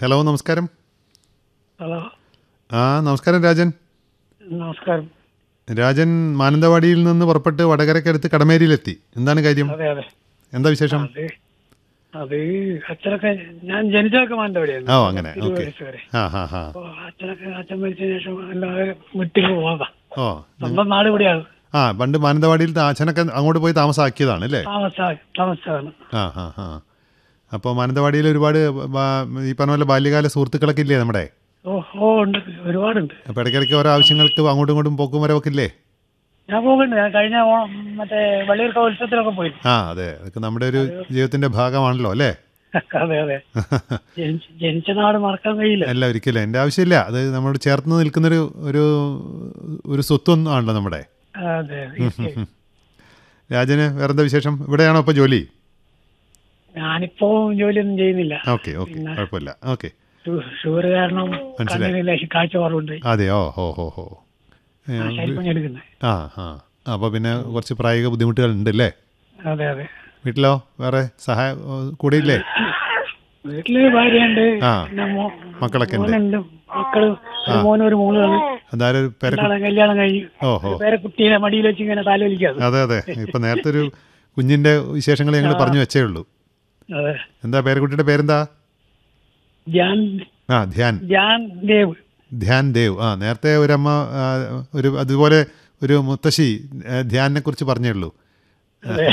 Hello നമസ്കാരം hello ആ നമസ്കാരം രാജൻ നമസ്കാരം രാജൻ മാനന്തവാടിയിൽ നിന്ന് പുറപ്പെട്ട് വടകരക്കടുത്ത് കടമേരിയിലെത്തി എന്താണ് കാര്യം അതെ അതെ എന്താ വിശേഷം അത് അത് അച്ഛനൊക്കെ ഞാൻ ജനിച്ചതൊക്കെ മാനന്തവാടിയാണ് ഓ അങ്ങനെ ഇരുപത് ഓക്കെ വയസ്സ് വരെ ആ ഹാ ഹാ അപ്പൊ അച്ഛനൊക്കെ അച്ഛൻ മരിച്ചതിന് ശേഷം എല്ലാവരും വിട്ടിങ്ങ് പോകാം ഓ സ്വന്തം നാട് ഇവിടെയാണ് ആ പണ്ട് മാനന്തവാടിയിൽ ത- അച്ഛനൊക്കെ അങ്ങോട്ട് പോയി താമസാക്കിയതാണ് അല്ലേ താമസ താമസമാണ് ആ ഹാ ഹാ അപ്പോൾ മാനന്തവാടിയിൽ ഒരുപാട് ബാ- ഈ പറഞ്ഞ പോലെ ബാല്യകാല സുഹൃത്തുക്കളൊക്കെ ഇല്ലേ നമ്മുടെ ഓ ഓ ഉണ്ട് ഒരുപാടുണ്ട് അപ്പോൾ ഇടയ്ക്കിടയ്ക്ക് ഓരോ ആവശ്യങ്ങൾക്ക് അങ്ങോട്ടും ഇങ്ങോട്ടും പോക്കും വരവൊക്കെ ഇല്ലേ ഞാൻ പോകുന്നുണ്ട് ഞാൻ കഴിഞ്ഞ ഓണം മറ്റേ വള്ളിയൂർക്ക ഉത്സവത്തിലൊക്കെ പോയി ആ അതെ അതൊക്കെ നമ്മുടെ ഒരു ജീവിതത്തിൻ്റെ ഭാഗമാണല്ലോ അല്ലേ അതെ അതെ ജനിച്ച ജനിച്ച നാട് മറക്കാൻ കഴിയില്ല അല്ല ഒരിക്കലും എൻ്റെ ആവശ്യമില്ല അത് നമ്മളോട് ചേർന്ന് നിൽക്കുന്നൊരു ഒരു ഒരു സ്വത്വം ആണല്ലോ നമ്മുടെ അതെ തീർച്ചയായും. രാജന് വേറെന്താ വിശേഷം ഇവിടെയാണോ ഇപ്പോൾ ജോലി ഞാനിപ്പോ ജോലിയൊന്നും ചെയ്യുന്നില്ല ഓക്കെ ഓക്കെ കുഴപ്പമില്ല ഓക്കെ ഷു- ഷുഗർ കാരണം മനസ്സിലായി. കണ്ണിന് ലേശം കാഴ്ച കുറവുണ്ട് അതെയോ ഹോ ഹോ ഹോ ഏ, ശരിപ്പണി എടുക്കുന്നത് ആ ആ അപ്പോൾ പിന്നെ കുറച്ച് പ്രായോഗിക ബുദ്ധിമുട്ടുകളുണ്ട് അല്ലേ അതെ അതെ വീട്ടിലോ വേറെ സഹായ കൂടെ ഇല്ലേ വീട്ടില് ഭാര്യയുണ്ട് ആ. പിന്നെ മോ- മക്കളൊക്കെ ഉണ്ട് മോനുണ്ട് മക്കള് ഒരു മോനും ഒരു മോളാണ് എന്തായാലും ഒരു പേര രണ്ടാളെ കല്യാണം കഴിഞ്ഞു ഓ ഹോ പേരെ കുട്ടീനെ മടിയിൽ വെച്ച് ഇങ്ങനെ താലോലിക്കാതെ അതെ അതെ ഇപ്പം നേരത്തെ ഒരു കുഞ്ഞിൻ്റെ വിശേഷങ്ങൾ ഞങ്ങൾ പറഞ്ഞു വെച്ചേ ഉള്ളൂ അതെ എന്താ പേരക്കുട്ടിയുടെ പേരെന്താ ജാൻ ആ ധ്യാൻ ജാൻ ദേവ് ധ്യാൻ ദേവ് ആ നേരത്തെ ഒരമ്മ ആ, ഒരു അതുപോലെ ഒരു മുത്തശ്ശി ആ, ധ്യാനിനെ കുറിച്ച് പറഞ്ഞേ ഉള്ളൂ അതെ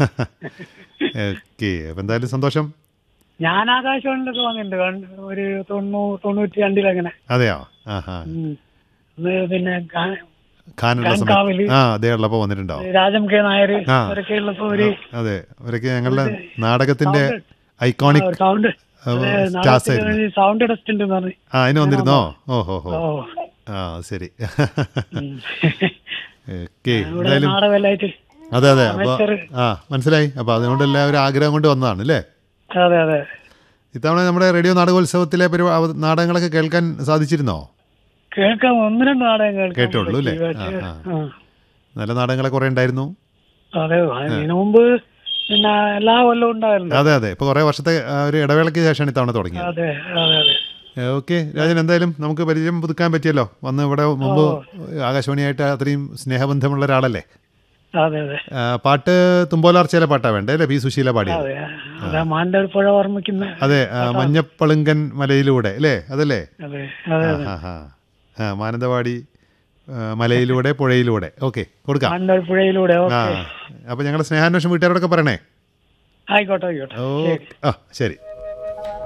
ഓക്കെ അപ്പം എന്തായാലും സന്തോഷം ഞാൻ ആകാശവാണിയിലൊക്കെ വന്നിട്ടുണ്ട് കണ്ട് ഒരു തൊണ്ണൂറ് തൊണ്ണൂറ്റി രണ്ടിലങ്ങനെ അതെയോ ആ ഹാ ഉം. അന്ന് പിന്നെ ഗാ- ഖാനുള്ള കാൻകാവില് സമയത്ത് ആ അതെ ഉള്ളപ്പോൾ വന്നിട്ടുണ്ടാവും രാജം കെ നായർ ആ. അവരൊക്കെ ഉള്ളപ്പോ ഒരു അതെ അവരൊക്കെ ഞങ്ങളുടെ നാടകത്തിന്റെ ഐക്കോണിക് സൗണ്ട് സ്റ്റാർസ് ആയിരുന്നു സൗണ്ട് ടെസ്റ്റ് ഉണ്ടെന്ന് പറഞ്ഞു ആ അതിന് വന്നിരുന്നോ ഓ ഹോ ഹോ ഓ ആ ശരി ഉം. ഓക്കെ ഇവിടെ എന്തായാലും നാടകമല്ലായിട്ട് അതെ അതെ അപ്പോൾ amateur. ആ മനസ്സിലായി അപ്പോൾ അതുകൊണ്ട് എല്ലാവരും ആഗ്രഹം കൊണ്ട് വന്നതാണ് അല്ലേ അതെ അതെ ഇത്തവണ നമ്മുടെ റേഡിയോ നാടകോത്സവത്തിലെ പരിപാ അവ- നാടകങ്ങളൊക്കെ കേൾക്കാൻ സാധിച്ചിരുന്നോ കേൾക്കാം ഒന്ന് രണ്ട് നാടകം കേൾക്കാം കേട്ടുള്ളൂ അല്ലേ? ആ, ആ. നല്ല നാടകങ്ങളെ കുറേ ഉണ്ടായിരുന്നു അതെ അതിനു മുമ്പ് പിന്നെ എല്ലാ കൊല്ലവും ഉണ്ടായിരുന്നു അതെ അതെ ഇപ്പോൾ കുറേ വർഷത്തെ ആ, ഒരു ഇടവേളയ്ക്ക് ശേഷമാണ് ഇത്തവണ തുടങ്ങിയത് അതെ അതെ അതെ ഓക്കെ രാജൻ എന്തായാലും നമുക്ക് പരിചയം പുതുക്കാൻ പറ്റിയല്ലോ വന്ന് ഇവിടെ മുമ്പ് ആകാശവാണിയായിട്ട് അത്രയും സ്നേഹബന്ധമുള്ള ഒരാളല്ലേ അതെ അതെ ആ, പാട്ട് തുമ്പോലാർച്ചയിലെ പാട്ടാ വേണ്ടേ അല്ലേ പി സുശീല പാടിയത് അതെ അതെ മാൻ്റെ ഒരു പുഴ ഓർമ്മിക്കുന്ന അതെ ആ, മഞ്ഞപ്പളുങ്കൻ മലയിലൂടെ അല്ലേ അതല്ലേ അതെ അതെ ആ ആ ആ മാനന്തവാടി ആ, മലയിലൂടെ പുഴയിലൂടെ ഓക്കെ കൊടുക്കാം മാൻ്റെ ഒരു പുഴയിലൂടെ ആ ഓക്കെ അപ്പോൾ ഞങ്ങളുടെ സ്നേഹാന്വേഷണം വീട്ടുകാരോടൊക്കെ പറയണേ ആയിക്കോട്ടെ ആയിക്കോട്ടെ ഓ ആ ശരി